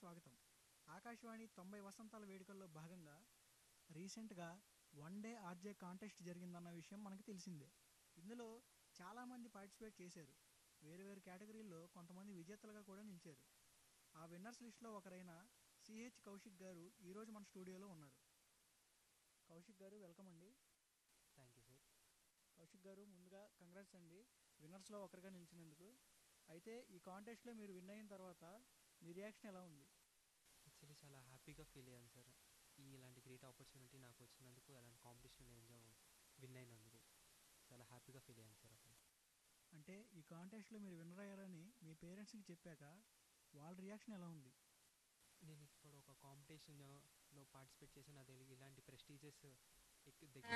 స్వాగతం ఆకాశవాణి తొంభై వసంతాల వేడుకల్లో భాగంగా రీసెంట్గా వన్ డే ఆర్జే కాంటెస్ట్ జరిగిందన్న విషయం మనకు తెలిసిందే ఇందులో చాలామంది పార్టిసిపేట్ చేశారు వేరు వేరు కేటగిరీల్లో కొంతమంది విజేతలుగా కూడా నిలిచారు ఆ విన్నర్స్ లిస్ట్లో ఒకరైన సిహెచ్ కౌశిక్ గారు ఈరోజు మన స్టూడియోలో ఉన్నారు కౌశిక్ గారు వెల్కమ్ అండి థ్యాంక్ యూ సార్ కౌశిక్ గారు ముందుగా కంగ్రాట్స్ అండి విన్నర్స్లో ఒకరిగా నిలిచినందుకు అయితే ఈ కాంటెస్ట్లో మీరు విన్ అయిన తర్వాత మీ రియాక్షన్ ఎలా ఉంది యాక్చువల్లీ చాలా హ్యాపీగా ఫీల్ అయ్యాను సార్ ఈ ఇలాంటి గ్రేట్ ఆపర్చునిటీ నాకు వచ్చినందుకు అలాంటి కాంపిటీషన్ నేను విన్ అయినందుకు చాలా హ్యాపీగా ఫీల్ అయ్యాను సార్ అప్పుడు అంటే ఈ కాంటెస్ట్లో మీరు విన్నర్ అయ్యారని మీ పేరెంట్స్కి చెప్పాక వాళ్ళ రియాక్షన్ ఎలా ఉంది నేను ఇప్పుడు ఒక కాంపిటీషన్లో పార్టిసిపేట్ చేసి నాకు ఇలాంటి ప్రెస్టీజియస్ దగ్గర